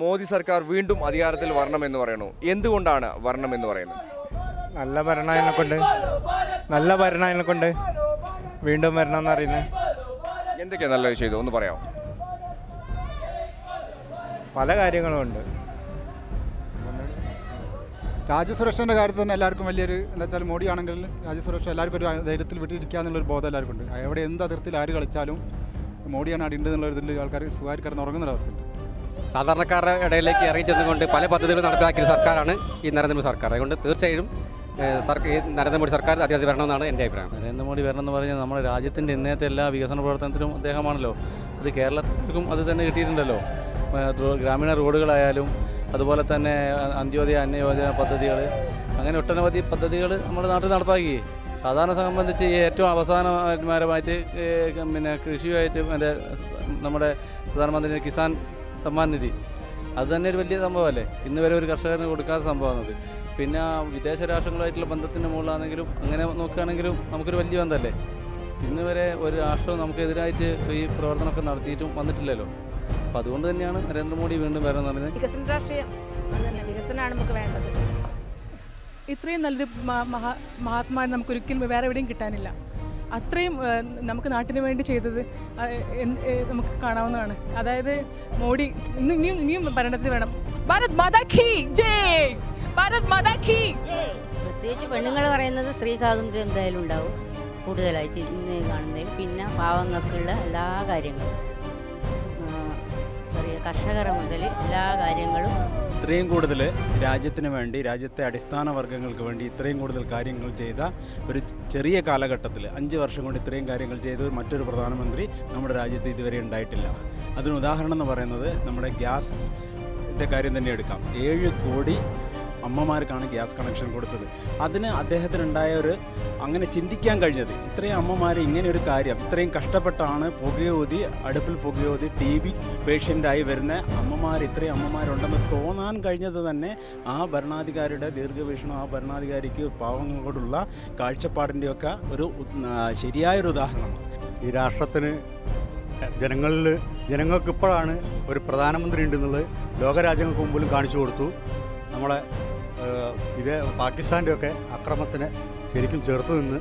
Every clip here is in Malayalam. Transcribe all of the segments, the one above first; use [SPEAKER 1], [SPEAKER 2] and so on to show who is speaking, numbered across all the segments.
[SPEAKER 1] മോദി സർക്കാർ വീണ്ടും അധികാരത്തിൽ വരണമെന്ന് പറയുന്നു എന്തുകൊണ്ടാണ് വരണമെന്ന് പറയുന്നത്
[SPEAKER 2] നല്ല ഭരണത്തിനെ കൊണ്ട് നല്ല ഭരണത്തിനെ കൊണ്ട് വീണ്ടും വരണം എന്നറിയുന്നത്
[SPEAKER 1] എന്തൊക്കെയാണ് നല്ലത് ചെയ്തു ഒന്ന് പറയാമോ
[SPEAKER 2] പല കാര്യങ്ങളും ഉണ്ട്
[SPEAKER 3] രാജ്യസുരക്ഷേൻ്റെ കാര്യത്തിൽ തന്നെ എല്ലാവർക്കും വലിയൊരു എന്താ വെച്ചാൽ മോഡിയാണെങ്കിൽ രാജ്യസുരക്ഷ എല്ലാവർക്കും ഒരു ധൈര്യത്തിൽ വിട്ടിരിക്കുക എന്നുള്ളൊരു ബോധം എല്ലാവർക്കും ഉണ്ട് എവിടെ എന്ത് അതിർത്തിയിൽ ആര് കളിച്ചാലും മോഡിയാണ് അടിയുണ്ട് എന്നുള്ള ഇതിൽ ആൾക്കാർ സുഖമായിട്ട് കിടന്ന് ഉറങ്ങുന്ന ഒരു അവസ്ഥയുണ്ട്
[SPEAKER 4] സാധാരണക്കാരുടെ ഇടയിലേക്ക് ഇറങ്ങി ചെന്നുകൊണ്ട് പല പദ്ധതികളും നടപ്പിലാക്കിയ സർക്കാരാണ് ഈ നരേന്ദ്രമോദി സർക്കാർ അതുകൊണ്ട് തീർച്ചയായും ഏഹ്, സർക്കാർ ഈ നരേന്ദ്രമോദി സർക്കാർ അധികാരത്തിൽ വരണമെന്നാണ് എൻ്റെ അഭിപ്രായം
[SPEAKER 5] നരേന്ദ്രമോദി വരണം എന്ന് പറഞ്ഞാൽ നമ്മുടെ രാജ്യത്തിൻ്റെ ഇന്നത്തെ എല്ലാ വികസന പ്രവർത്തനത്തിലും അദ്ദേഹമാണല്ലോ അത് കേരളത്തിലും അത് തന്നെ കിട്ടിയിട്ടുണ്ടല്ലോ ഏ, റോ- ഗ്രാമീണ റോഡുകളായാലും അതുപോലെ തന്നെ അ- അന്ത്യോദയ അന്യയോജന പദ്ധതികൾ അങ്ങനെ ഒട്ടനവധി പദ്ധതികൾ നമ്മുടെ നാട്ടിൽ നടപ്പാക്കി സാധാരണ സംബന്ധിച്ച് ഈ ഏറ്റവും അവസാനപരമായിട്ട് ഏ, പിന്നെ കൃഷിയുമായിട്ട് മറ്റേ നമ്മുടെ പ്രധാനമന്ത്രി കിസാൻ സമ്മാൻ നിധി അത് തന്നെ ഒരു വലിയ സംഭവമല്ലേ ഇന്ന് വരെ ഒരു കർഷകന് കൊടുക്കാത്ത സംഭവമാണത് പിന്നെ വിദേശ രാഷ്ട്രങ്ങളുമായിട്ടുള്ള ബന്ധത്തിൻ്റെ മുകളിലാണെങ്കിലും അങ്ങനെ നോക്കുകയാണെങ്കിലും നമുക്കൊരു വലിയ ബന്ധമല്ലേ ഇന്ന് വരെ ഒരു രാഷ്ട്രവും നമുക്കെതിരായിട്ട് ഈ പ്രവർത്തനമൊക്കെ നടത്തിയിട്ടും വന്നിട്ടില്ലല്ലോ അപ്പോൾ അതുകൊണ്ട് തന്നെയാണ് നരേന്ദ്രമോദി വീണ്ടും വരണം എന്ന് പറയുന്നത്
[SPEAKER 6] വികസന രാഷ്ട്രീയം അത് തന്നെ വികസനമാണ് നമുക്ക് വേണ്ടത്
[SPEAKER 7] ഇത്രയും നല്ലൊരു മ- മഹാ മഹാത്മാ നമുക്ക് ഒരിക്കലും വേറെ എവിടെയും കിട്ടാനില്ല അത്രയും ഏഹ്, നമുക്ക് നാട്ടിന് വേണ്ടി ചെയ്തത് ആ, എന്ത്, ഏഹ്, നമുക്ക് കാണാവുന്നതാണ് അതായത് മോഡി ഇന്ന് ഇനിയും ഇനിയും ഭരണത്തിൽ വേണം ഭാരത് മാതാ കി ജയ് ഭാരത് മാതാ കി
[SPEAKER 6] പ്രത്യേകിച്ച് പെണ്ണുങ്ങൾ പറയുന്നത് സ്ത്രീ സ്വാതന്ത്ര്യം എന്തായാലും ഉണ്ടാവും കൂടുതലായിട്ട് ഇന്ന് കാണുന്നതിൽ പിന്നെ പാവങ്ങൾക്കുള്ള എല്ലാ കാര്യങ്ങളും ആ, ചെറിയ കർഷകർ മുതൽ എല്ലാ കാര്യങ്ങളും
[SPEAKER 8] ഇത്രയും കൂടുതൽ രാജ്യത്തിന് വേണ്ടി രാജ്യത്തെ അടിസ്ഥാന വർഗ്ഗങ്ങൾക്ക് വേണ്ടി ഇത്രയും കൂടുതൽ കാര്യങ്ങൾ ചെയ്ത ഒരു ചെറിയ കാലഘട്ടത്തിൽ അഞ്ച് വർഷം കൊണ്ട് ഇത്രയും കാര്യങ്ങൾ ചെയ്ത മറ്റൊരു പ്രധാനമന്ത്രി നമ്മുടെ രാജ്യത്ത് ഇതുവരെ ഉണ്ടായിട്ടില്ല അതിന് ഉദാഹരണം എന്ന് പറയുന്നത് നമ്മുടെ ഗ്യാസ് ൻ്റെ കാര്യം തന്നെ എടുക്കാം ഏഴ് കോടി അമ്മമാർക്കാണ് ഗ്യാസ് കണക്ഷൻ കൊടുത്തത് അതിന് അദ്ദേഹത്തിനുണ്ടായ ഒരു അങ്ങനെ ചിന്തിക്കാൻ കഴിഞ്ഞത് ഇത്രയും അമ്മമാർ ഇങ്ങനെ ഒരു കാര്യം ഇത്രയും കഷ്ടപ്പെട്ടാണ് പുകയൂതി അടുപ്പിൽ പുകയൂതി ടി ബി പേഷ്യൻ്റായി വരുന്ന അമ്മമാർ ഇത്രയും അമ്മമാരുണ്ടെന്ന് തോന്നാൻ കഴിഞ്ഞത് തന്നെ ആ ഭരണാധികാരിയുടെ ദീർഘവീക്ഷണം ആ ഭരണാധികാരിക്ക് പാവങ്ങളോടുള്ള കാഴ്ചപ്പാടിൻ്റെയൊക്കെ ഒരു ഉദ്- ആ, ശരിയായൊരു ഉദാഹരണമാണ്
[SPEAKER 9] ഈ രാഷ്ട്രത്തിന് ജനങ്ങളിൽ ജനങ്ങൾക്ക് ഇപ്പോഴാണ് ഒരു പ്രധാനമന്ത്രി ഉണ്ടെന്നുള്ളത് ലോകരാജ്യങ്ങൾക്ക് മുമ്പിലും കാണിച്ചു കൊടുത്തു നമ്മളെ ഏഹ്, ഇതേ പാകിസ്ഥാൻ്റെ ഒക്കെ അക്രമത്തിന് ശരിക്കും ചേർത്ത് നിന്ന്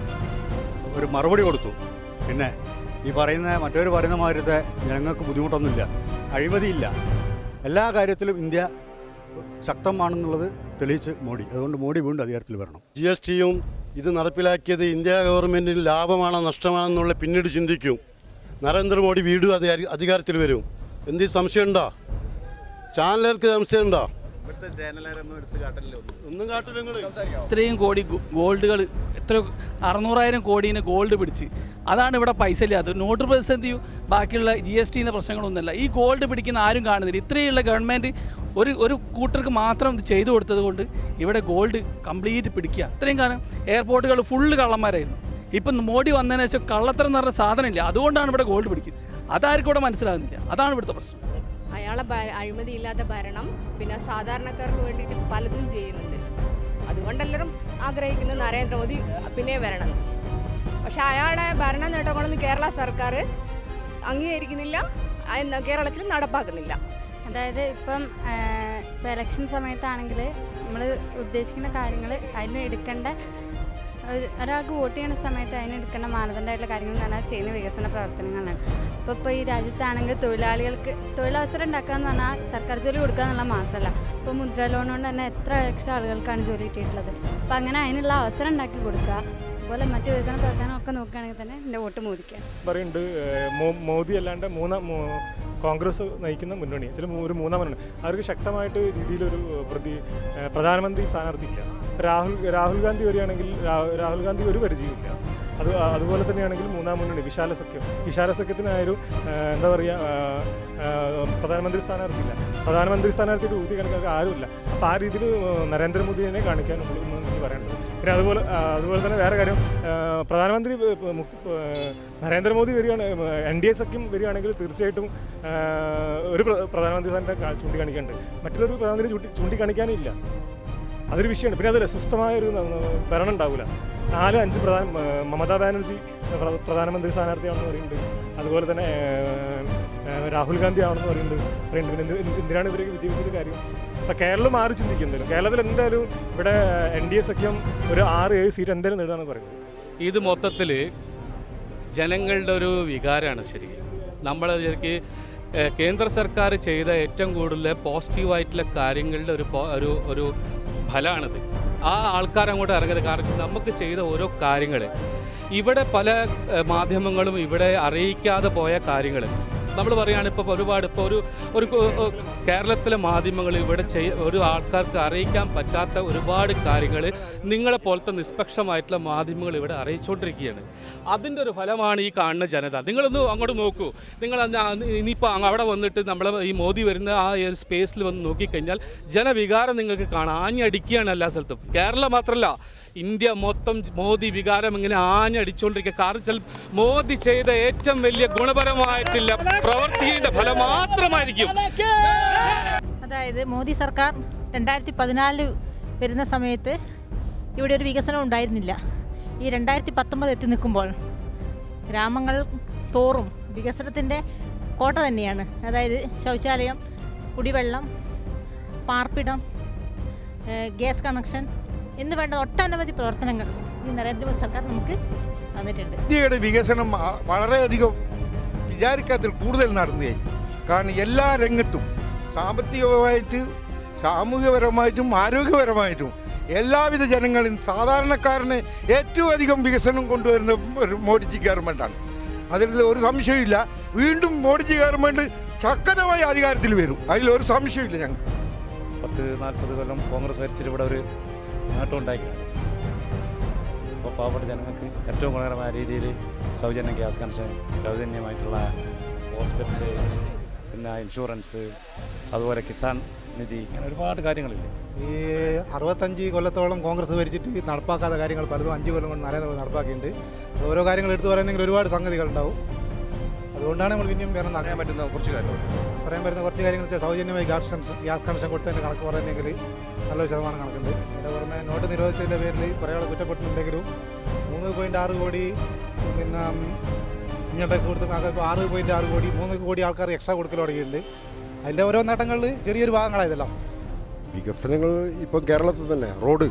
[SPEAKER 9] ഒരു മറുപടി കൊടുത്തു പിന്നെ ഈ പറയുന്ന മറ്റൊരു പറയുന്ന മാതിരത്തെ ജനങ്ങൾക്ക് ബുദ്ധിമുട്ടൊന്നുമില്ല അഴിമതിയില്ല എല്ലാ കാര്യത്തിലും ഇന്ത്യ ശക്തമാണെന്നുള്ളത് തെളിയിച്ച് മോഡി അതുകൊണ്ട് മോഡി വീണ്ടും അധികാരത്തിൽ വരണം
[SPEAKER 10] ജി എസ് ടിയും ഇത് നടപ്പിലാക്കിയത് ഇന്ത്യ ഗവൺമെൻറ്റിന് ലാഭമാണോ നഷ്ടമാണെന്നുള്ള പിന്നീട് ചിന്തിക്കും നരേന്ദ്രമോദി വീണ്ടും അധികാരി അധികാരത്തിൽ വരും എന്ത് സംശയമുണ്ടോ ചാനലുകാർക്ക് സംശയമുണ്ടോ
[SPEAKER 9] ഇവിടുത്തെ ചാനലുകാരൊന്നും എടുത്ത് കാട്ടല്ലോ
[SPEAKER 10] ഒന്നും കാട്ടില്ല നിങ്ങൾ
[SPEAKER 11] ഇത്രയും കോടി ഗോൾഡുകൾ എത്ര അറുന്നൂറായിരം കോടീനെ ഗോൾഡ് പിടിച്ച് അതാണ് ഇവിടെ പൈസ ഇല്ലാത്തത് നോട്ട് പ്രതിസന്ധിയും ബാക്കിയുള്ള ജി എസ് ടീൻ്റെ പ്രശ്നങ്ങളൊന്നുമല്ല ഈ ഗോൾഡ് പിടിക്കുന്ന ആരും കാണുന്നില്ല ഇത്രയുള്ള ഗവൺമെൻറ് ഒരു ഒരു കൂട്ടർക്ക് മാത്രം ഇത് ചെയ്തു കൊടുത്തത് കൊണ്ട് ഇവിടെ ഗോൾഡ് കംപ്ലീറ്റ് പിടിക്കുക ഇത്രയും കാലം എയർപോർട്ടുകൾ ഫുള്ള് കള്ളന്മാരായിരുന്നു ഇപ്പം മോഡി വന്നതിന് ശേഷം കള്ളത്തരം എന്ന് പറഞ്ഞ സാധനമില്ല അതുകൊണ്ടാണ് ഇവിടെ ഗോൾഡ് പിടിക്കുന്നത് അതാർക്കും ഇവിടെ മനസ്സിലാകുന്നില്ല അതാണ് ഇവിടുത്തെ പ്രശ്നം
[SPEAKER 12] അയാളെ ഭ- അഴിമതിയില്ലാത്ത ഭരണം പിന്നെ സാധാരണക്കാർക്ക് വേണ്ടിയിട്ട് പലതും ചെയ്യുന്നുണ്ട് അതുകൊണ്ട് എല്ലാവരും ആഗ്രഹിക്കുന്നത് നരേന്ദ്രമോദി പിന്നെ വരണം പക്ഷെ അയാളെ ഭരണ നേട്ടങ്ങളൊന്നും കേരള സർക്കാർ അംഗീകരിക്കുന്നില്ല ആ, എന്നാ കേരളത്തിൽ നടപ്പാക്കുന്നില്ല
[SPEAKER 13] അതായത് ഇപ്പം ഇപ്പം ഇലക്ഷൻ സമയത്താണെങ്കിൽ നമ്മൾ ഉദ്ദേശിക്കുന്ന കാര്യങ്ങൾ അതിന് എടുക്കേണ്ട ഒരു- ഒരാൾക്ക് വോട്ട് ചെയ്യുന്ന സമയത്ത് അതിന് എടുക്കേണ്ട മാനദണ്ഡമായിട്ടുള്ള കാര്യങ്ങൾ പറഞ്ഞാൽ ചെയ്യുന്ന വികസന പ്രവർത്തനങ്ങളാണ് ഇപ്പോൾ ഇപ്പോൾ ഈ രാജ്യത്താണെങ്കിൽ തൊഴിലാളികൾക്ക് തൊഴിലവസരം ഉണ്ടാക്കുക എന്ന് പറഞ്ഞാൽ സർക്കാർ ജോലി കൊടുക്കുക എന്നുള്ള മാത്രമല്ല ഇപ്പോൾ മുദ്ര ലോൺ കൊണ്ട് തന്നെ എത്ര ലക്ഷം ആളുകൾക്കാണ് ജോലി കിട്ടിയിട്ടുള്ളത് അപ്പോൾ അങ്ങനെ അതിനുള്ള അവസരം ഉണ്ടാക്കി കൊടുക്കുക അതുപോലെ മറ്റ് വികസന പ്രവർത്തനങ്ങളൊക്കെ നോക്കുകയാണെങ്കിൽ തന്നെ എൻ്റെ വോട്ട് മോദിക്കാണ്
[SPEAKER 2] പറയുന്നുണ്ട് ഏഹ്, മോ- മോദി അല്ലാണ്ട് മൂന്നാം മൂ- കോൺഗ്രസ് നയിക്കുന്ന മുന്നണി ചില ഒരു മൂന്നാം മുന്നണി അവർക്ക് ശക്തമായിട്ട് രീതിയിലൊരു പ്രതി ഏഹ്, പ്രധാനമന്ത്രി സ്ഥാനാർത്ഥി ഇല്ല രാഹുൽ രാഹുൽ ഗാന്ധി വരികയാണെങ്കിൽ രാ- രാഹുൽ ഗാന്ധി ഒരു പരിചയമില്ല അത് അതുപോലെ തന്നെയാണെങ്കിൽ മൂന്നാം മുന്നണി വിശാല സഖ്യം വിശാല സഖ്യത്തിനായാലും ഏഹ്, എന്താ പറയുക പ്രധാനമന്ത്രി സ്ഥാനാർത്ഥി ഇല്ല പ്രധാനമന്ത്രി സ്ഥാനാർത്ഥിയുടെ ഊതി കണക്കാക്കാൻ ആരുമില്ല അപ്പോൾ ആ രീതിയിൽ നരേന്ദ്രമോദിനെ കാണിക്കാൻ നമ്മൾ എനിക്ക് പറയേണ്ടത് പിന്നെ അതുപോലെ ആ, അതുപോലെ തന്നെ വേറെ കാര്യം ആ, പ്രധാനമന്ത്രി ഏ, പ- മു- ഏ, നരേന്ദ്രമോദി വരികയാണ് എൻ ഡി എ സഖ്യം വരികയാണെങ്കിൽ തീർച്ചയായിട്ടും ആ, ഒരു പ്ര- പ്രധാനമന്ത്രി സ്ഥാനത്തെ കാ- ചൂണ്ടിക്കാണിക്കാനുണ്ട് മറ്റൊരു പ്രധാനമന്ത്രി ചൂണ്ടി ചൂണ്ടിക്കാണിക്കാനില്ല അതൊരു വിഷയമാണ് പിന്നെ അത് സുസ്ഥമായ ഒരു ന- ന- ഭരണം ഉണ്ടാവില്ല നാല് അഞ്ച് പ്രധാന മ- മമതാ ബാനർജി പ്ര- പ്രധാനമന്ത്രി സ്ഥാനാർത്ഥിയാണെന്ന് പറയുന്നുണ്ട് അതുപോലെ തന്നെ ഏ, ഏഹ് രാഹുൽ ഗാന്ധി ആണെന്ന് പറയുന്നത് പറയുന്നുണ്ട് പിന്നെ എന്ത് എന്തിനാണ് ഇവർ വിജയിച്ചൊരു കാര്യം ഇപ്പം കേരളം മാറി ചിന്തിക്കുന്നതിലും കേരളത്തിൽ എന്തായാലും ഇവിടെ എൻ ഡി എ സഖ്യം ഒരു ആറ് ഏഴ് സീറ്റ് എന്തായാലും നേടുകയാണ് പറയുന്നത്
[SPEAKER 14] ഇത് മൊത്തത്തിൽ ജനങ്ങളുടെ ഒരു വികാരമാണ് ശരിക്കും നമ്മൾ ശരിക്ക് ഏഹ്, കേന്ദ്ര സർക്കാർ ചെയ്ത ഏറ്റവും കൂടുതൽ പോസിറ്റീവായിട്ടുള്ള കാര്യങ്ങളുടെ ഒരു പോ- ഒരു ഒരു ഫലമാണിത് ആ ആൾക്കാർ അങ്ങോട്ട് ഇറങ്ങുന്നത് കാരണം വെച്ചാൽ നമുക്ക് ചെയ്ത ഓരോ കാര്യങ്ങൾ ഇവിടെ പല ഏഹ്, മാധ്യമങ്ങളും ഇവിടെ അറിയിക്കാതെ പോയ കാര്യങ്ങൾ നമ്മൾ പറയുകയാണ് ഇപ്പോൾ ഒരുപാട് ഇപ്പോൾ ഒരു ഒരു കു- ഏഹ്, കേരളത്തിലെ മാധ്യമങ്ങൾ ഇവിടെ ചെയ്യ ഒരു ആൾക്കാർക്ക് അറിയിക്കാൻ പറ്റാത്ത ഒരുപാട് കാര്യങ്ങൾ നിങ്ങളെ പോലത്തെ നിഷ്പക്ഷമായിട്ടുള്ള മാധ്യമങ്ങൾ ഇവിടെ അറിയിച്ചുകൊണ്ടിരിക്കുകയാണ് അതിൻ്റെ ഒരു ഫലമാണ് ഈ കാണുന്ന ജനത നിങ്ങളൊന്ന് അങ്ങോട്ട് നോക്കൂ നിങ്ങൾ അന്ന് ആ- ഇനിയിപ്പോൾ അങ്ങ് അവിടെ വന്നിട്ട് നമ്മളെ ഈ മോദി വരുന്ന ആ ഒരു സ്പേസിൽ വന്ന് നോക്കിക്കഴിഞ്ഞാൽ ജനവികാരം നിങ്ങൾക്ക് കാണാം ആഞ്ഞടിക്കുകയാണ് എല്ലാ സ്ഥലത്തും കേരളം മാത്രമല്ല ഇന്ത്യ മൊത്തം മോദി വികാരം ഇങ്ങനെ ആഞ്ഞടിച്ചുകൊണ്ടിരിക്കുക കാരണം വെച്ചാൽ മോദി ചെയ്ത ഏറ്റവും വലിയ ഗുണപരമായിട്ടുള്ള പ്രവൃത്തിയുടെ ഫലം മാത്രമായിരിക്കും
[SPEAKER 15] അതായത് മോദി സർക്കാർ രണ്ടായിരത്തി പതിനാലിൽ വരുന്ന സമയത്ത് ഇവിടെ ഒരു വികസനം ഉണ്ടായിരുന്നില്ല ഈ രണ്ടായിരത്തി പത്തൊമ്പത് എത്തി നിൽക്കുമ്പോൾ ഗ്രാമങ്ങൾ തോറും വികസനത്തിൻ്റെ കോട്ട തന്നെയാണ് അതായത് ശൗചാലയം കുടിവെള്ളം പാർപ്പിടം ഏഹ് ഗ്യാസ് കണക്ഷൻ എന്ന് വേണ്ട ഒട്ടനവധി പ്രവർത്തനങ്ങൾ ഈ നരേന്ദ്രമോദി സർക്കാർ നമുക്ക് തന്നിട്ടുണ്ട്
[SPEAKER 16] ഇന്ത്യയുടെ വികസനം ആ- വളരെയധികം വിചാരിക്കാത്തിൽ കൂടുതൽ നടന്നുകയും കാരണം എല്ലാ രംഗത്തും സാമ്പത്തികമായിട്ട് സാമൂഹികപരമായിട്ടും ആരോഗ്യപരമായിട്ടും എല്ലാവിധ ജനങ്ങളും സാധാരണക്കാരന് ഏറ്റവും അധികം വികസനം കൊണ്ടുവരുന്ന ഒരു മോഡിജി ഗവൺമെൻറ്റാണ് അതിൽ ഒരു സംശയമില്ല വീണ്ടും മോഡിജി ഗവൺമെൻറ് ശക്തമായ അധികാരത്തിൽ വരും അതിലൊരു സംശയമില്ല ഞങ്ങൾ
[SPEAKER 17] പത്ത് നാൽപ്പത് കൊല്ലം കോൺഗ്രസ് ഭരിച്ചിട്ട് ഇവിടെ ഒരു നേട്ടം ഉണ്ടാക്കി അപ്പോൾ പാവപ്പെട്ട ജനങ്ങൾക്ക് ഏറ്റവും ഗുണകരമായ രീതിയിൽ സൗജന്യ ഗ്യാസ് കണക്ഷൻ സൗജന്യമായിട്ടുള്ള ഹോസ്പിറ്റല് പിന്നെ ഇൻഷുറൻസ് അതുപോലെ കിസാൻ നിധി അങ്ങനെ ഒരുപാട് കാര്യങ്ങളില്ലേ
[SPEAKER 18] ഈ അറുപത്തഞ്ച് കൊല്ലത്തോളം കോൺഗ്രസ് ഭരിച്ചിട്ട് നടപ്പാക്കാത്ത കാര്യങ്ങൾ പലതും അഞ്ച് കൊല്ലം കൊണ്ട് നരേന്ദ്രമോദി നടപ്പാക്കിയിട്ടുണ്ട് അത് ഓരോ കാര്യങ്ങൾ എടുത്തു പറയുന്നെങ്കിൽ ഒരുപാട് സംഗതികൾ ഉണ്ടാവും അതുകൊണ്ടാണ് നമ്മൾ പിന്നെയും വേറെ പറയാൻ
[SPEAKER 1] പറ്റുന്ന കുറച്ച് കാര്യങ്ങൾ
[SPEAKER 18] പറയാൻ പറ്റുന്ന കുറച്ച് കാര്യങ്ങൾ വെച്ചാൽ സൗജന്യമായി ഗ്യാസ് കണക്ഷൻ ഗ്യാസ് കണക്ഷൻ കൊടുത്തതിൻ്റെ കണക്ക് പറയുന്നെങ്കിൽ നല്ലൊരു ശതമാനം കണക്കുണ്ട് അതിൻ്റെ പുറമെ നോട്ട് നിരോധിച്ചതിൻ്റെ പേരിൽ കുറേ ആൾ കുറ്റപ്പെടുത്തുന്നുണ്ടെങ്കിലും മൂന്ന് പോയിൻറ്റ് ആറ് കോടി പിന്നെ ഇൻകം ടാക്സ് കൊടുത്ത് ഇപ്പോൾ ആറ് പോയിൻറ്റ് ആറ് കോടി മൂന്ന് കോടി ആൾക്കാർ എക്സ്ട്രാ കൊടുക്കൽ തുടങ്ങിയിട്ടുണ്ട് അതിൻ്റെ ഓരോ നേട്ടങ്ങളിൽ ചെറിയൊരു ഭാഗങ്ങളായതെല്ലാം
[SPEAKER 19] വികസനങ്ങൾ ഇപ്പം കേരളത്തിൽ തന്നെ റോഡ്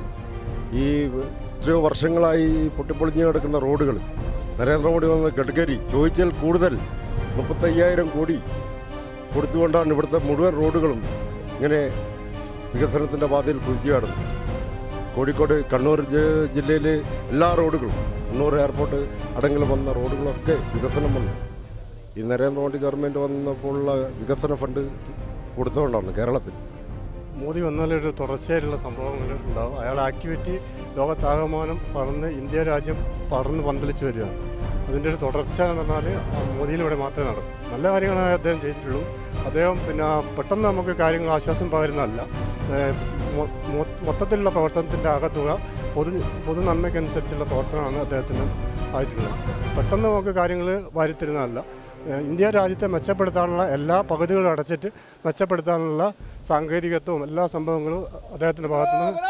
[SPEAKER 19] ഈ എത്രയോ വർഷങ്ങളായി പൊട്ടിപ്പൊളിഞ്ഞ് കിടക്കുന്ന റോഡുകൾ നരേന്ദ്രമോദി വന്ന ഗഡ്കരി ചോദിച്ചാൽ കൂടുതൽ മുപ്പത്തയ്യായിരം കോടി കൊടുത്തുകൊണ്ടാണ് ഇവിടുത്തെ മുഴുവൻ റോഡുകളും ഇങ്ങനെ വികസനത്തിൻ്റെ പാതയിൽ കുതിച്ചു കടന്നു കോഴിക്കോട് കണ്ണൂർ ജ- ജില്ലയിലെ എല്ലാ റോഡുകളും കണ്ണൂർ എയർപോർട്ട് അടങ്ങിൽ വന്ന റോഡുകളൊക്കെ വികസനം വന്നു ഈ നരേന്ദ്രമോദി ഗവൺമെൻറ് വന്നപ്പോഴുള്ള വികസന ഫണ്ട് കൊടുത്തുകൊണ്ടാണ് കേരളത്തിൽ
[SPEAKER 20] മോദി വന്നാലൊരു തുടർച്ചയായിട്ടുള്ള സംഭവങ്ങൾ ഉണ്ടാവും അയാളുടെ ആക്ടിവിറ്റി ലോകത്താകമാനം പടർന്ന് ഇന്ത്യ രാജ്യം പടർന്ന് പന്തലിച്ച് വരികയാണ് അതിൻ്റെ ഒരു തുടർച്ച എന്ന് പറഞ്ഞാൽ ആ മോദിയിലൂടെ മാത്രമേ നടക്കൂ നല്ല കാര്യങ്ങളെ അദ്ദേഹം ചെയ്തിട്ടുള്ളൂ അദ്ദേഹം പിന്നെ പെട്ടെന്ന് നമുക്ക് കാര്യങ്ങൾ ആശ്വാസം പകരുന്നതല്ല ഏഹ് മൊ- മൊ- മൊത്തത്തിലുള്ള പ്രവർത്തനത്തിൻ്റെ അകത്തുക പൊതു പൊതു നന്മയ്ക്കനുസരിച്ചുള്ള പ്രവർത്തനമാണ് അദ്ദേഹത്തിന് ആയിട്ടുള്ളത് പെട്ടെന്ന് നമുക്ക് കാര്യങ്ങൾ വാരിത്തരുന്നതല്ല ഏഹ് ഇന്ത്യ രാജ്യത്തെ മെച്ചപ്പെടുത്താനുള്ള എല്ലാ പകുതികളും അടച്ചിട്ട് മെച്ചപ്പെടുത്താനുള്ള സാങ്കേതികത്വവും എല്ലാ സംഭവങ്ങളും അദ്ദേഹത്തിൻ്റെ ഭാഗത്തുനിന്ന്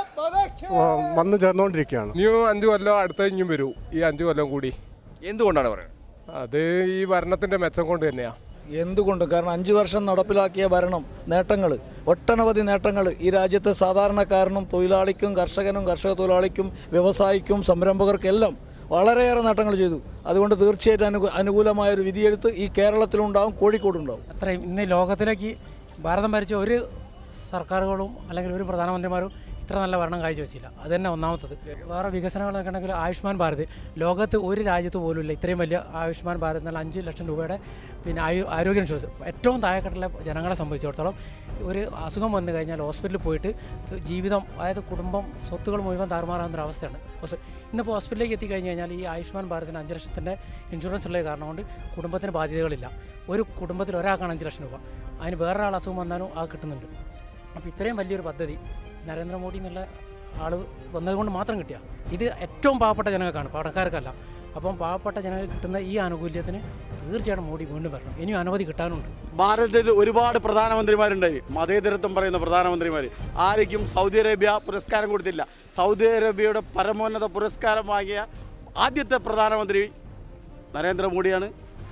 [SPEAKER 20] വന്നു ചേർന്നുകൊണ്ടിരിക്കുകയാണ്
[SPEAKER 21] ഇനിയും അഞ്ച് കൊല്ലം അടുത്ത ഇനിയും വരൂ ഈ അഞ്ച് കൊല്ലം കൂടി
[SPEAKER 1] എന്തുകൊണ്ടാണ് പറയുന്നത്
[SPEAKER 21] അത് ഈ ഭരണത്തിന്റെ മെച്ചം കൊണ്ട് തന്നെയാണ്
[SPEAKER 22] എന്തുകൊണ്ടും കാരണം അഞ്ച് വർഷം നടപ്പിലാക്കിയ ഭരണം നേട്ടങ്ങൾ ഒട്ടനവധി നേട്ടങ്ങൾ ഈ രാജ്യത്തെ സാധാരണക്കാരനും തൊഴിലാളിക്കും കർഷകനും കർഷക തൊഴിലാളിക്കും വ്യവസായിക്കും സംരംഭകർക്കെല്ലാം വളരെയേറെ നേട്ടങ്ങൾ ചെയ്തു അതുകൊണ്ട് തീർച്ചയായിട്ടും അനു അനുകൂലമായ ഒരു വിധിയെഴുത്ത് ഈ കേരളത്തിലുണ്ടാവും കോഴിക്കോടുണ്ടാവും
[SPEAKER 23] അത്രയും ഇന്ന് ലോകത്തിലേക്ക് ഭാരതം ഭരിച്ച ഒരു സർക്കാരുകളും അല്ലെങ്കിൽ ഒരു പ്രധാനമന്ത്രിമാരും ഇത്ര നല്ല ഭരണം കാഴ്ചവെച്ചില്ല അത് തന്നെ ഒന്നാമത്തത് വേറെ വികസനങ്ങളൊക്കെ ഉണ്ടെങ്കിൽ ആയുഷ്മാൻ ഭാരത് ലോകത്ത് ഒരു രാജ്യത്ത് പോലും ഇല്ല ഇത്രയും വലിയ ആയുഷ്മാൻ ഭാരത് എന്നാൽ അഞ്ച് ലക്ഷം രൂപയുടെ പിന്നെ ആയു ആരോഗ്യ ഇൻഷുറൻസ് ഏറ്റവും താഴെക്കെട്ടുള്ള ജനങ്ങളെ സംബന്ധിച്ചിടത്തോളം ഒരു അസുഖം വന്നു കഴിഞ്ഞാൽ ഹോസ്പിറ്റലിൽ പോയിട്ട് ജീവിതം അതായത് കുടുംബം സ്വത്തുകൾ മുഴുവൻ താറുമാറാവുന്ന ഒരു അവസ്ഥയാണ് ഹോസ്- ഇന്നിപ്പോൾ ഹോസ്പിറ്റലിലേക്ക് എത്തിക്കഴിഞ്ഞ് കഴിഞ്ഞാൽ ഈ ആയുഷ്മാൻ ഭാരതിന് അഞ്ച് ലക്ഷത്തിൻ്റെ ഇൻഷുറൻസ് ഉള്ള കാരണം കൊണ്ട് കുടുംബത്തിന് ബാധ്യതകളില്ല ഒരു കുടുംബത്തിൽ ഒരാൾക്കാണ് അഞ്ച് ലക്ഷം രൂപ അതിന് വേറൊരാൾ അസുഖം വന്നാലും അത് കിട്ടുന്നുണ്ട് അപ്പോൾ ഇത്രയും വലിയൊരു പദ്ധതി നരേന്ദ്രമോദി എന്നുള്ള ആൾ വന്നതുകൊണ്ട് മാത്രം കിട്ടിയ ഇത് ഏറ്റവും പാവപ്പെട്ട ജനങ്ങൾക്കാണ് പണക്കാർക്കല്ല അപ്പം പാവപ്പെട്ട ജനങ്ങൾക്ക് കിട്ടുന്ന ഈ ആനുകൂല്യത്തിന് തീർച്ചയായിട്ടും മോഡി വീണ്ടും വരണം ഇനിയും അനവധി കിട്ടാനുണ്ട്
[SPEAKER 24] ഭാരതത്തിൽ ഒരുപാട് പ്രധാനമന്ത്രിമാരുണ്ടായി മതേതരത്വം പറയുന്ന പ്രധാനമന്ത്രിമാർ ആർക്കും സൗദി അറേബ്യ പുരസ്കാരം കൊടുത്തില്ല സൗദി അറേബ്യയുടെ പരമോന്നത പുരസ്കാരം വാങ്ങിയ ആദ്യത്തെ പ്രധാനമന്ത്രി നരേന്ദ്രമോദിയാണ്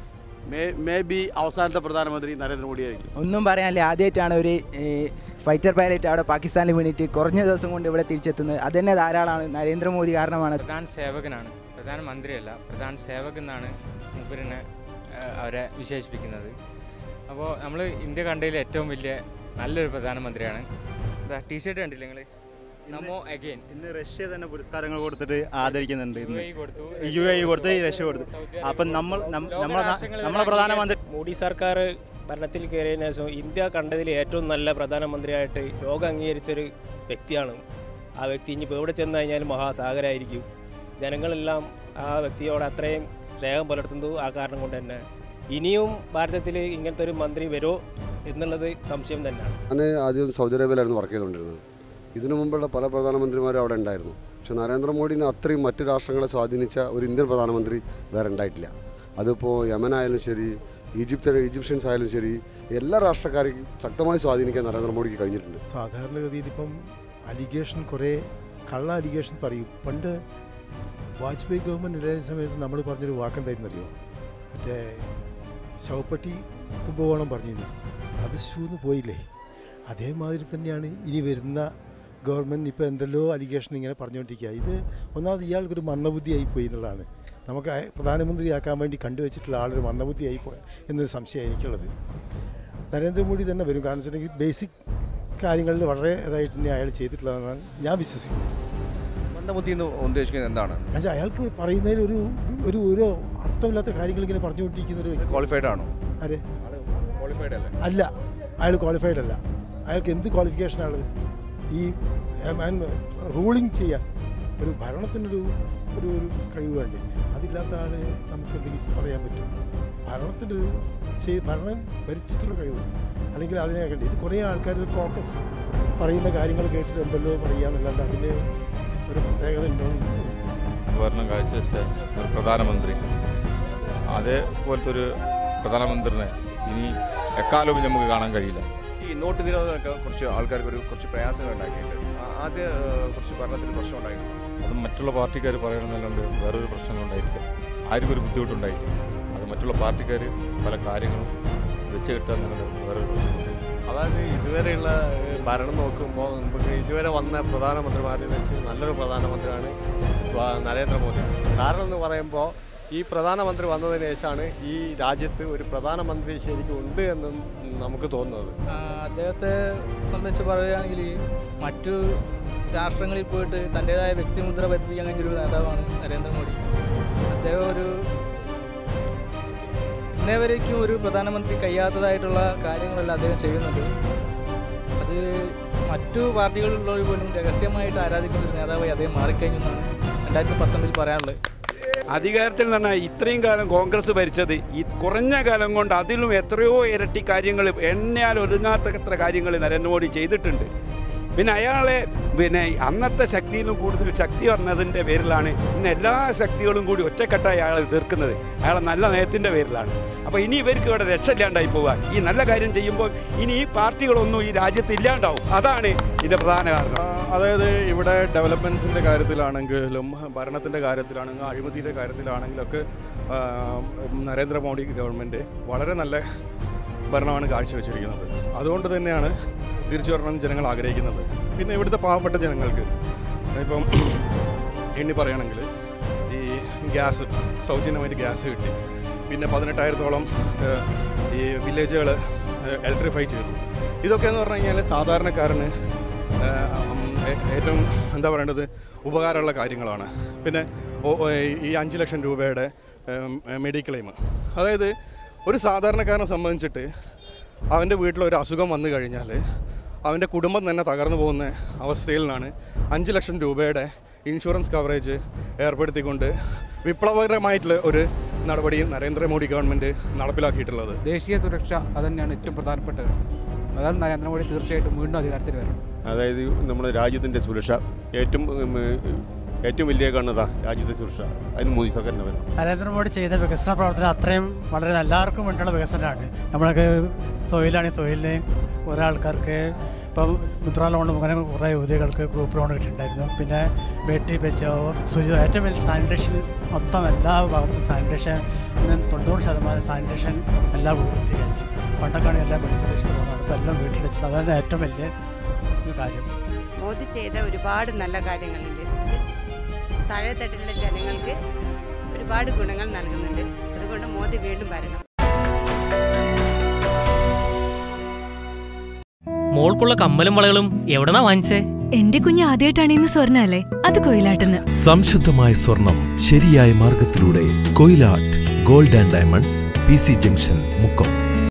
[SPEAKER 24] മേ മേ ബി അവസാനത്തെ പ്രധാനമന്ത്രി നരേന്ദ്രമോദി ആയിരിക്കും
[SPEAKER 3] ഒന്നും പറയാനില്ല ആദ്യമായിട്ടാണ് ഒരു ഫൈറ്റർ പൈലറ്റ് അവിടെ പാകിസ്ഥാനിൽ വീണിട്ട് കുറഞ്ഞ ദിവസം കൊണ്ട് ഇവിടെ തിരിച്ചെത്തുന്നത് അത് തന്നെ ധാരാളമാണ് നരേന്ദ്രമോദി കാരണമാണ്
[SPEAKER 4] പ്രധാൻ സേവകനാണ് പ്രധാനമന്ത്രിയല്ല പ്രധാൻ സേവക് എന്നാണ് മൂപ്പരിനെ ആ, അവരെ വിശേഷിപ്പിക്കുന്നത് അപ്പോൾ നമ്മൾ ഇന്ത്യ കണ്ടതിൽ ഏറ്റവും വലിയ നല്ലൊരു പ്രധാനമന്ത്രിയാണ് ഇതാ ടീഷർട്ട് കണ്ടില്ലേ നിങ്ങൾ നമോ അഗെയിൻ
[SPEAKER 5] ഇന്ന് റഷ്യ തന്നെ പുരസ്കാരങ്ങൾ കൊടുത്തിട്ട് ആദരിക്കുന്നുണ്ട് ഇന്ന്
[SPEAKER 4] UAE കൊടുത്തു,
[SPEAKER 5] യു എ കൊടുത്ത് റഷ്യ കൊടുത്തു അപ്പം നമ്മൾ നം- നമ്മളെ നാ- നമ്മളെ പ്രധാനമന്ത്രി
[SPEAKER 7] മോഡി സർക്കാർ ഭരണത്തിൽ കയറിയതിനു ശേഷം ഇന്ത്യ കണ്ടതിൽ ഏറ്റവും നല്ല പ്രധാനമന്ത്രിയായിട്ട് ലോകം അംഗീകരിച്ചൊരു വ്യക്തിയാണ് ആ വ്യക്തി ഇനിയിപ്പോൾ എവിടെ ചെന്ന് കഴിഞ്ഞാലും മഹാസാഗരായിരിക്കും ജനങ്ങളെല്ലാം ആ വ്യക്തിയോട് അത്രയും സ്നേഹം പുലർത്തുന്നു ആ കാരണം കൊണ്ട് തന്നെ ഇനിയും ഭാരതത്തിൽ ഇങ്ങനത്തെ ഒരു മന്ത്രി വരുമോ എന്നുള്ളത് സംശയം തന്നെയാണ്
[SPEAKER 25] ഞാൻ ആദ്യം സൗദി അറേബ്യയിലായിരുന്നു വർക്ക് ചെയ്തുകൊണ്ടിരുന്നത് ഇതിനു മുമ്പുള്ള പല പ്രധാനമന്ത്രിമാരും അവിടെ ഉണ്ടായിരുന്നു പക്ഷെ നരേന്ദ്രമോദിനെ അത്രയും മറ്റ് രാഷ്ട്രങ്ങളെ സ്വാധീനിച്ച ഒരു ഇന്ത്യൻ പ്രധാനമന്ത്രി വേറെ ഉണ്ടായിട്ടില്ല അതിപ്പോൾ യമൻ ആയാലും ശരി ഈജിപ്ത് ഈജിപ്ഷ്യൻസ് ആയാലും ശരി എല്ലാ രാഷ്ട്രക്കാരെയും ശക്തമായി സ്വാധീനിക്കാൻ നരേന്ദ്രമോദിക്ക് കഴിഞ്ഞിട്ടുണ്ട്
[SPEAKER 26] സാധാരണഗതിയിൽ ഇപ്പം അലിഗേഷൻ കുറേ കള്ള അലിഗേഷൻ പറയും പണ്ട് വാജ്പേയി ഗവൺമെൻറ് ഉണ്ടായിരുന്ന സമയത്ത് നമ്മൾ പറഞ്ഞൊരു വാക്കെന്തായിരുന്നറിയോ മറ്റേ ശവപ്പെട്ടി കുംഭകോണം പറഞ്ഞിരുന്നു അത് ഷൂന്ന് പോയില്ലേ അതേമാതിരി തന്നെയാണ് ഇനി വരുന്ന ഗവൺമെൻറ് ഇപ്പോൾ എന്തെല്ലോ അലിഗേഷൻ ഇങ്ങനെ പറഞ്ഞുകൊണ്ടിരിക്കുക ഇത് ഒന്നാമത് ഇയാൾക്കൊരു മന്ദബുദ്ധിയായി പോയി എന്നുള്ളതാണ് നമുക്ക് അയ- പ്രധാനമന്ത്രിയാക്കാൻ വേണ്ടി കണ്ടുവച്ചിട്ടുള്ള ആളൊരു മന്ദബുദ്ധിയായി പോയി എന്നൊരു സംശയം എനിക്കുള്ളത് നരേന്ദ്രമോദി തന്നെ വരും കാരണം വെച്ചിട്ടുണ്ടെങ്കിൽ ബേസിക് കാര്യങ്ങളിൽ വളരെ ഇതായിട്ട് തന്നെ അയാൾ ചെയ്തിട്ടുള്ളതാണ് ഞാൻ വിശ്വസിക്കുന്നത്
[SPEAKER 1] മന്ദബുദ്ധി എന്ന് ഉദ്ദേശിക്കുന്നത് എന്താണ്
[SPEAKER 26] എന്നുവെച്ചാൽ അയാൾക്ക് പറയുന്നതിൽ ഒരു ഒരു ഒരു അർത്ഥമില്ലാത്ത കാര്യങ്ങൾ ഇങ്ങനെ പറഞ്ഞുകൊണ്ടിരിക്കുന്ന ഒരു വ്യക്തി.
[SPEAKER 1] ക്വാളിഫൈഡ് ആണോ
[SPEAKER 26] ആരെ
[SPEAKER 1] ക്വാളിഫൈഡ് അല്ലേ
[SPEAKER 26] അല്ല അയാൾ ക്വാളിഫൈഡ് അല്ല അയാൾക്ക് എന്ത് ക്വാളിഫിക്കേഷനാണുള്ളത് ഈ റൂളിങ് ചെയ്യാൻ ഒരു ഭരണത്തിനൊരു ഒരു ഒരു കഴിവ് വേണ്ടേ അതില്ലാത്ത ആൾ നമുക്ക് എന്തെങ്കിലും പറയാൻ പറ്റും ഭരണത്തിൻ്റെ ഒരു ചെയ് ഭരണം ഭരിച്ചിട്ടുള്ള കഴിവ് അല്ലെങ്കിൽ അതിനെ കണ്ടേ ഇത് കുറേ ആൾക്കാർ ഒരു കോക്കസ് പറയുന്ന കാര്യങ്ങൾ കേട്ടിട്ട് എന്തെല്ലോ പറയുക എന്നല്ലാണ്ട് അതിന് ഒരു പ്രത്യേകത ഉണ്ടോ എന്ന് എനിക്ക് തോന്നുന്നു
[SPEAKER 27] ഭരണം കാഴ്ചവെച്ച ഒരു പ്രധാനമന്ത്രി അതേപോലത്തെ ഒരു പ്രധാനമന്ത്രിനെ ഇനി എക്കാലവും നമുക്ക് കാണാൻ കഴിയില്ല
[SPEAKER 1] ഈ നോട്ട് നിരോധനമൊക്കെ കുറച്ച് ആൾക്കാർക്ക് ഒരു കുറച്ച് പ്രയാസങ്ങൾ ഉണ്ടാക്കിയിട്ടുണ്ട് ആ- ആദ്യ ഏഹ്, കുറച്ച് ഭരണത്തിൽ പ്രശ്നം ഉണ്ടായിട്ടുണ്ട്
[SPEAKER 27] അത് മറ്റുള്ള പാർട്ടിക്കാർ പറയണമെന്നല്ലാണ്ട് വേറൊരു പ്രശ്നം ഉണ്ടായിട്ടില്ല ആർക്കും ഒരു ബുദ്ധിമുട്ടുണ്ടായില്ല അത് മറ്റുള്ള പാർട്ടിക്കാർ പല കാര്യങ്ങളും വെച്ച് കിട്ടാന്നല്ലാണ്ട് വേറൊരു പ്രശ്നം ഉണ്ടായില്ല
[SPEAKER 28] അതായത് ഇതുവരെയുള്ള ഏഹ്, ഭരണം നോക്കുമ്പോൾ നമുക്ക് ഇതുവരെ വന്ന പ്രധാനമന്ത്രിമാരിൽ വെച്ച് നല്ലൊരു പ്രധാനമന്ത്രിയാണ് വ- നരേന്ദ്രമോദി കാരണം എന്ന് പറയുമ്പോൾ ഈ പ്രധാനമന്ത്രി വന്നതിന് ശേഷമാണ് ഈ രാജ്യത്ത് ഒരു പ്രധാനമന്ത്രി ശരിക്കും ഉണ്ട് എന്ന് നമുക്ക് തോന്നുന്നത്
[SPEAKER 29] ആ, അദ്ദേഹത്തെ സംബന്ധിച്ച് പറയുകയാണെങ്കിൽ മറ്റു രാഷ്ട്രങ്ങളിൽ പോയിട്ട് തൻ്റെതായ വ്യക്തിമുദ്ര പതിപ്പിക്കാൻ കഴിഞ്ഞ ഒരു നേതാവാണ് നരേന്ദ്രമോദി അദ്ദേഹം ഒരു ഇന്നേ വരേക്കും ഒരു പ്രധാനമന്ത്രി കഴിയാത്തതായിട്ടുള്ള കാര്യങ്ങളെല്ലാം അദ്ദേഹം ചെയ്യുന്നുണ്ട് അത് മറ്റു പാർട്ടികളിലുള്ളവർ പോലും രഹസ്യമായിട്ട് ആരാധിക്കുന്ന ഒരു നേതാവായി അദ്ദേഹം മാറിക്കഴിഞ്ഞു എന്നാണ് രണ്ടായിരത്തി പത്തൊമ്പതിൽ പറയാനുള്ളത്
[SPEAKER 30] അധികാരത്തിൽ നിന്ന് പറഞ്ഞാൽ ഇത്രയും കാലം കോൺഗ്രസ് ഭരിച്ചത് ഈ കുറഞ്ഞ കാലം കൊണ്ട് അതിലും എത്രയോ ഇരട്ടി കാര്യങ്ങൾ എണ്ണയാൽ ഒതുങ്ങാത്തത്ര കാര്യങ്ങൾ നരേന്ദ്രമോദി ചെയ്തിട്ടുണ്ട് പിന്നെ അയാളെ പിന്നെ അന്നത്തെ ശക്തിയിലും കൂടുതൽ ശക്തി വന്നതിൻ്റെ പേരിലാണ് ഇന്ന് എല്ലാ ശക്തികളും കൂടി ഒറ്റക്കെട്ടായി അയാളെ തീർക്കുന്നത് അയാളെ നല്ല നയത്തിൻ്റെ പേരിലാണ് അപ്പോൾ ഇനി ഇവർക്ക് ഇവിടെ രക്ഷയില്ലാണ്ടായി പോവുക ഈ നല്ല കാര്യം ചെയ്യുമ്പോൾ ഇനി ഈ പാർട്ടികളൊന്നും ഈ രാജ്യത്ത് ഇല്ലാണ്ടാവും അതാണ് ഇതിൻ്റെ പ്രധാന കാരണം
[SPEAKER 31] അതായത് ഇവിടെ ഡെവലപ്മെൻറ്റ്സിൻ്റെ കാര്യത്തിലാണെങ്കിലും ഭരണത്തിൻ്റെ കാര്യത്തിലാണെങ്കിലും അഴിമതിയുടെ കാര്യത്തിലാണെങ്കിലൊക്കെ ആ, നരേന്ദ്രമോദി ഗവൺമെൻറ് വളരെ നല്ല ഭരണമാണ് കാഴ്ചവെച്ചിരിക്കുന്നത് അതുകൊണ്ട് തന്നെയാണ് തിരിച്ചു വരണമെന്ന് ജനങ്ങൾ ആഗ്രഹിക്കുന്നത് പിന്നെ ഇവിടുത്തെ പാവപ്പെട്ട ജനങ്ങൾക്ക് ഇപ്പം എണ്ണി പറയുകയാണെങ്കിൽ ഈ ഗ്യാസ് സൗജന്യമായിട്ട് ഗ്യാസ് കിട്ടി പിന്നെ പതിനെട്ടായിരത്തോളം ഏഹ്, ഈ വില്ലേജുകൾ ഇലക്ട്രിഫൈ ചെയ്തു ഇതൊക്കെ എന്ന് പറഞ്ഞു കഴിഞ്ഞാൽ സാധാരണക്കാരന് ഏഹ്, ഉം, ഏ- ഏറ്റവും എന്താ പറയേണ്ടത് ഉപകാരമുള്ള കാര്യങ്ങളാണ് പിന്നെ ഓ- ഓ- ഈ അഞ്ച് ലക്ഷം രൂപയുടെ മെഡിക്ലെയിം അതായത് ഒരു സാധാരണക്കാരനെ സംബന്ധിച്ചിട്ട് അവൻ്റെ വീട്ടിൽ ഒരു അസുഖം വന്നു കഴിഞ്ഞാൽ അവൻ്റെ കുടുംബം തന്നെ തകർന്നു പോകുന്ന അവസ്ഥയിൽ നിന്നാണ് അഞ്ച് ലക്ഷം രൂപയുടെ ഇൻഷുറൻസ് കവറേജ് ഏർപ്പെടുത്തിക്കൊണ്ട് വിപ്ലവകരമായിട്ടുള്ള ഒരു നടപടി നരേന്ദ്രമോദി ഗവൺമെൻറ് നടപ്പിലാക്കിയിട്ടുള്ളത്
[SPEAKER 32] ദേശീയ സുരക്ഷ അതുതന്നെയാണ് ഏറ്റവും പ്രധാനപ്പെട്ടത് അതാണ് നരേന്ദ്രമോദി തീർച്ചയായിട്ടും വീണ്ടും അധികാരത്തിൽ വരണം
[SPEAKER 33] അതായത് നമ്മുടെ രാജ്യത്തിൻ്റെ സുരക്ഷ ഏറ്റവും ഉം, ഏറ്റവും വലിയ കാണുന്നതാ രാജ്യത്തെ സുരക്ഷ അതിന് മോദി സർക്കാരിൻ്റെ വരണം
[SPEAKER 34] നരേന്ദ്രമോദി ചെയ്ത വികസന പ്രവർത്തനം അത്രയും വളരെ എല്ലാവർക്കും വേണ്ടിയുള്ള വികസനമാണ് നമ്മളൊക്കെ തൊഴിലാണെങ്കിൽ തൊഴിലിന് കുറേ ആൾക്കാർക്ക് ഇപ്പം മുദ്രാ ലോൺ അങ്ങനെ കുറേ യുവതികൾക്ക് ഗ്രൂപ്പ് ലോൺ കിട്ടിയിട്ടുണ്ടായിരുന്നു പിന്നെ ബേട്ടി ബച്ചാവോ സുജോ ഏറ്റവും വലിയ സാനിറ്റേഷൻ മൊത്തം എല്ലാ ഭാഗത്തും സാനിറ്റേഷൻ ഇന്ന് തൊണ്ണൂറ് ശതമാനം സാനിറ്റേഷൻ എല്ലാ വീട്ടിലും എത്തിക്കഴിഞ്ഞു പണ്ടൊക്കെയാണ് എല്ലാം വെളിപ്രദേശത്ത് പോകുന്നത് ഇപ്പോൾ എല്ലാം വീട്ടിൽ വെച്ചിട്ട് അതാണ് ഏറ്റവും വലിയ ഒരു കാര്യം
[SPEAKER 2] മോദി ചെയ്ത ഒരുപാട് നല്ല കാര്യങ്ങളുണ്ട് ഇത് താഴെത്തട്ടിലുള്ള ജനങ്ങൾക്ക് ഒരുപാട് ഗുണങ്ങൾ നൽകുന്നുണ്ട് അതുകൊണ്ട് മോദി വീണ്ടും വരണം
[SPEAKER 6] മോൾക്കുള്ള കമ്മലും വളകളും എവിടെന്നാ വാങ്ങിച്ചേ
[SPEAKER 8] എന്റെ കുഞ്ഞ് ആദ്യമായിട്ടാണ് ഇന്ന് സ്വർണ്ണ അല്ലേ അത് കൊയിലാട്ടെന്ന്
[SPEAKER 9] സംശുദ്ധമായ സ്വർണം ശരിയായ മാർഗത്തിലൂടെ Koyilatt gold and diamonds P C junction Mukkam